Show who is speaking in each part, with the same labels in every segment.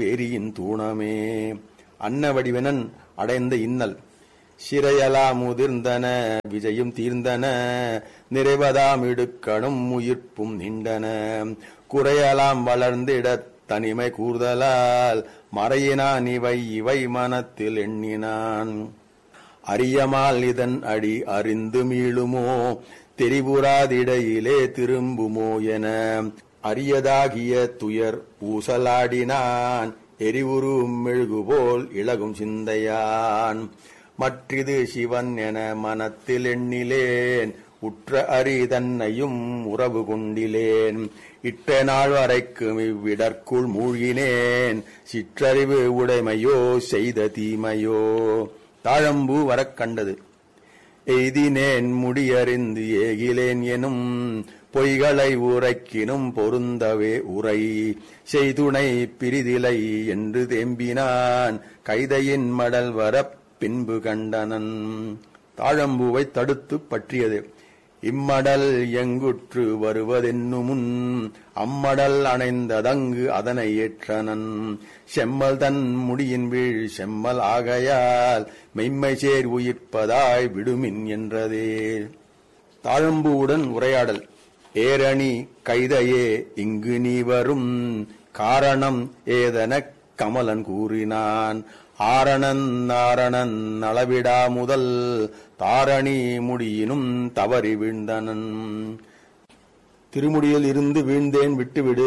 Speaker 1: வேரியின் தூணமே அன்ன வடிவனன் அடைந்த இன்னல் சிறையலா முதிர்ந்தன விஜயும் தீர்ந்தன நிறைவதாம் இடுக்கணும் உயிர்ப்பும் நின்றன குறையலாம் வளர்ந்திடத் தனிமை கூர்தலால் மறையினான் இவை இவை மனத்தில் எண்ணினான் அறியமால் இதன் அடி அறிந்து மீளுமோ தெரிவுறாதிடையிலே திரும்புமோ என அரியதாகிய துயர் ஊசலாடினான் எரிவுறும் மெழுகுபோல் இளகும் சிந்தையான் மற்றிது சிவன் என மனத்தில் எண்ணிலேன் உற்ற அரி தன்னையும் உறவு கொண்டிலேன் இட்ட நாள் வரைக்கும் இவ்விடற்குள் மூழ்கினேன் சிற்றறிவு உடைமையோ செய்த தீமையோ தாழம்பூ வரக் கண்டது எய்தினேன் முடியறிந்து ஏகிலேன் எனும் பொய்களை உரைக்கினும் பொருந்தவே உரை செய்துணை பிரிதிலை என்று தேம்பினான் கைதையின் மடல் வரப் பின்பு கண்டனன் தாழம்பூவை தடுத்து பற்றியது இம்மடல் எங்குற்று வருவதென்னுமுன் அம்மடல் அணைந்ததங்கு அதனை ஏற்றனன் செம்மல் தன் முடியின் வீழ் செம்மல் ஆகையால் மெய்மை சேர் உயிர்ப்பதாய் விடுமின் என்றதே தாழம்பூவுடன் உரையாடல் ஏரணி கைதையே இங்கு நீ வரும் காரணம் ஏதெனக் கமலன் கூறினான் ஆரணன் நாரணன் அளவிடா முதல் தாரணி முடியினும் தவறி வீழ்ந்தனன் திருமுடியில் இருந்து வீழ்ந்தேன் விட்டுவிடு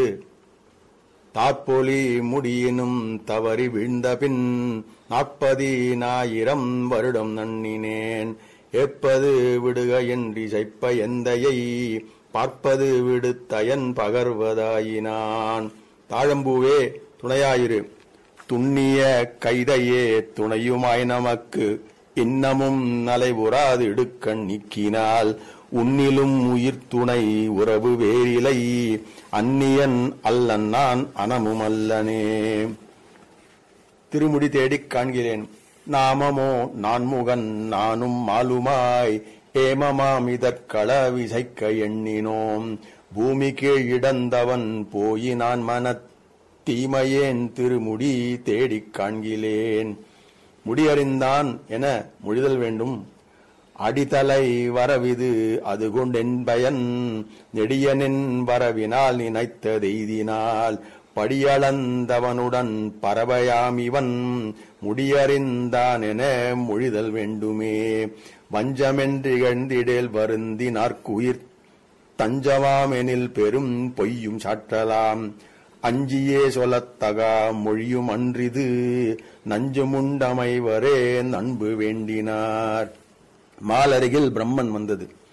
Speaker 1: தாற்பொலி முடியினும் தவறி வீழ்ந்தபின் நாற்பதினாயிரம் வருடம் நன்னினேன் ஏப்பது விடுக என்று செய்ப்ப எந்தையை பார்ப்பது விடுத்தயன் பகர்வதாயினான் தாழம்பூவே துணையாயிரு துண்ணிய கைதையே துணையுமாய் நமக்கு இன்னமும் நலைபுறாது இடுக்கண் நீக்கினால் உன்னிலும் உயிர் துணை உறவு வேறிலை அந்நியன் அல்லன் நான் அனமும் அல்லனே திருமுடி தேடிக் காண்கிறேன் நாமமோ நான்முகன் நானும் மாலுமாய் ஏமமாம் இதற்கள விசைக்க எண்ணினோம் பூமி கீழ் இடந்தவன் போயினான் மனத் தீமையேன் திருமுடி தேடிக் காண்கிலேன் முடியறிந்தான் என மொழிதல் வேண்டும் அடித்தலை வரவிது அது கொண்டென் பயன் நெடியனின் வரவினால் நினைத்ததெய்தினால் படியளந்தவனுடன் பறவையாம் இவன் முடியறிந்தான் என மொழிதல் வேண்டுமே வஞ்சமென்றிகழ்ந்திடேல் வருந்தினார்க்குயிர் தஞ்சமாமெனில் பெரும் பொய்யும் சாற்றலாம் அஞ்சியே சொல்லத்தகா மொழியும் அன்றிது நஞ்சுமுண்டமைவரே நண்பு வேண்டினார் மாலருகில் பிரம்மன் வந்தது